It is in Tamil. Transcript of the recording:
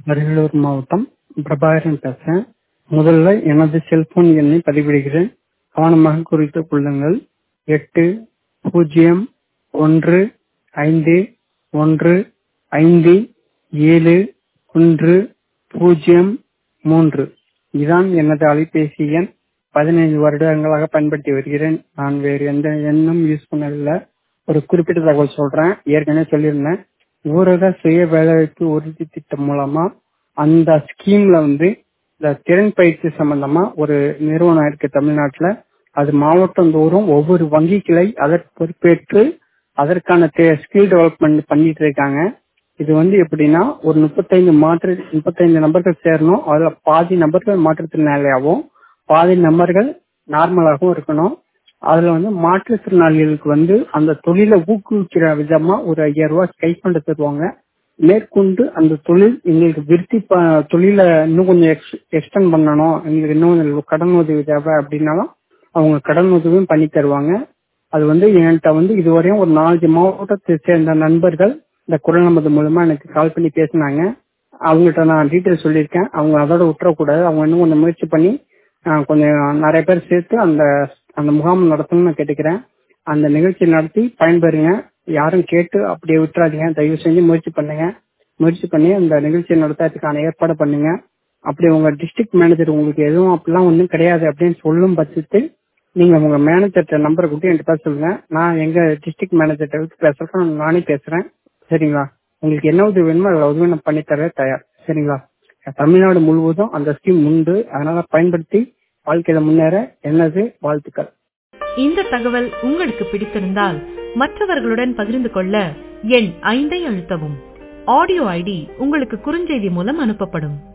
அரியலூர் மாவட்டம் பிரபாகரன் பேசுறேன் முதல்ல எனது செல்போன் எண்ணை பதிவிடுகிறேன் கவனமாக குறித்துக் கொள்ளுங்கள் எட்டு பூஜ்ஜியம் ஒன்று ஐந்து ஒன்று ஐந்து ஏழு ஒன்று பூஜ்ஜியம் மூன்று இதான் எனது அலைபேசி எண் பதினைந்து வருடங்களாக பயன்படுத்தி வருகிறேன் நான் வேறு எந்த எண்ணும் யூஸ் பண்ணதில்லை ஒரு குறிப்பிட்ட தகவல் சொல்றேன் ஏற்கனவே சொல்லியிருந்தேன் ஊரக சுய வேலைவாய்ப்பு உறுதி திட்டம் மூலமா அந்த ஸ்கீம்ல வந்து இந்த திறன் பயிற்சி சம்பந்தமா ஒரு நிறுவனம் இருக்கு தமிழ்நாட்டுல அது மாவட்டம் தோறும் ஒவ்வொரு வங்கி கிளை அதற்கு பொறுப்பேற்று அதற்கான ஸ்கில் டெவலப்மெண்ட் பண்ணிட்டு இருக்காங்க இது வந்து எப்படின்னா ஒரு முப்பத்தைந்து மாற்று முப்பத்தைந்து நபர்கள் சேரணும் அதுல பாதி நபர்கள் மாற்றுத்திறனாளியாகவும் பாதி நபர்கள் நார்மலாகவும் இருக்கணும் அதுல வந்து மாற்றுத்திறனாளிகளுக்கு வந்து அந்த தொழிலை ஊக்குவிக்கிற விதமா ஒரு ஐயாயிரம் ரூபாய் கைக்கொண்டு தருவாங்க மேற்கொண்டு அந்த தொழில் எங்களுக்கு விருத்தி தொழிலை இன்னும் கொஞ்சம் எக்ஸ்டெண்ட் பண்ணணும் எங்களுக்கு இன்னும் கடன் உதவி தேவை அப்படின்னாலும் அவங்க கடன் உதவியும் பண்ணி தருவாங்க அது வந்து என்கிட்ட வந்து இதுவரையும் ஒரு நாலஞ்சு மாவட்டத்தை சேர்ந்த நண்பர்கள் இந்த குரல் நமது மூலமா எனக்கு கால் பண்ணி பேசினாங்க அவங்ககிட்ட நான் டீட்டெயில் சொல்லியிருக்கேன் அவங்க அதோட விட்டுறக்கூடாது அவங்க இன்னும் கொஞ்சம் முயற்சி பண்ணி கொஞ்சம் நிறைய பேர் சேர்த்து அந்த அந்த முகாம் நடத்தணும்னு கேட்டுக்கிறேன் அந்த நிகழ்ச்சி நடத்தி பயன்பெறுங்க யாரும் கேட்டு அப்படியே விட்டுறாதீங்க தயவு செஞ்சு முயற்சி பண்ணுங்க முயற்சி பண்ணி அந்த நிகழ்ச்சியை நடத்துறதுக்கான ஏற்பாடு பண்ணுங்க அப்படி உங்க டிஸ்ட்ரிக்ட் மேனேஜர் உங்களுக்கு எதுவும் அப்படிலாம் ஒன்றும் கிடையாது அப்படின்னு சொல்லும் பட்சத்தில் நீங்க உங்க மேனேஜர்கிட்ட நம்பரை கொடுத்து என்கிட்ட பேச சொல்லுங்க நான் எங்க டிஸ்ட்ரிக்ட் மேனேஜர்கிட்ட பேசுறேன் நானே பேசுறேன் சரிங்களா உங்களுக்கு என்ன உதவி வேணுமோ அதில் உதவி நான் பண்ணி தர தயார் சரிங்களா தமிழ்நாடு முழுவதும் அந்த ஸ்கீம் உண்டு அதனால பயன்படுத்தி வாழ்க்கையில முன்னேற எனது வாழ்த்துக்கள் இந்த தகவல் உங்களுக்கு பிடித்திருந்தால் மற்றவர்களுடன் பகிர்ந்து கொள்ள எண் ஐந்தை அழுத்தவும் ஆடியோ ஐடி உங்களுக்கு குறுஞ்செய்தி மூலம் அனுப்பப்படும்